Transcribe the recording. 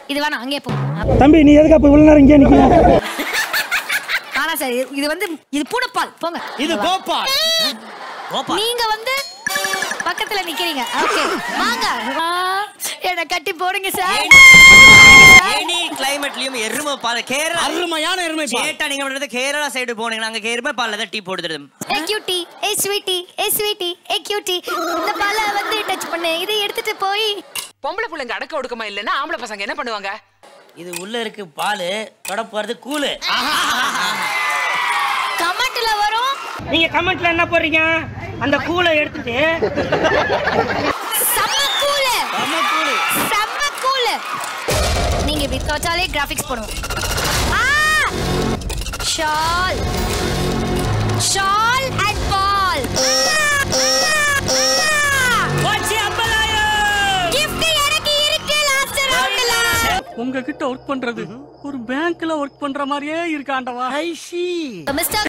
இது வேணாம் அங்கே போ தம்பி நீ எதுக்கு அப்ப இவ்வளவு நேரம் இங்கே நிக்க ஆனா சார் இது வந்து இது பூனைப்பால் போங்க இது கோபால் கோபால் நீங்க வந்து பக்கத்துல நிக்கிறீங்க ஓகே வாங்க ஆ, என்னை கட்டி போடுங்க சார் எனி கிளைமேட்லயும் எருமை பால் கேரளா அருமையான எருமை பால் சேட்டா நீங்க பண்றது கேரளா சைடு போனீங்கன்னா அங்க எருமை பால்ல தான் டீ போடுறது ஏ கியூட்டி ஏ ஸ்வீட்டி ஏ ஸ்வீட்டி ஏ கியூட்டி இந்த பாலை வந்து டச் பண்ணு இதை எடுத்துட்டு போய் பொம்பளை பிள்ளைங்க அடக்க ஒடுக்கமா இல்லைன்னா ஆம்பளை பசங்க என்ன பண்ணுவாங்க இது உள்ள இருக்கு பால் தொட போறது கூலு கமெண்ட்ல வரும் நீங்க கமெண்ட்ல என்ன போடுறீங்க அந்த கூலை எடுத்துட்டு செம்ம கூல் செம்ம கூல் நீங்க இப்படி தொட்டாலே கிராபிக்ஸ் பண்ணுவோம் ஆ ஷால் ஷால் அண்ட் பால் கிஃப்ட் எனக்கு இருக்கு லாஸ்ட் ரவுண்ட்ல உங்ககிட்ட ஒர்க் பண்றது ஒரு பேங்க்ல ஒர்க் பண்ற மாதிரியே இருக்கு ஆண்டவா மிஸ்டர்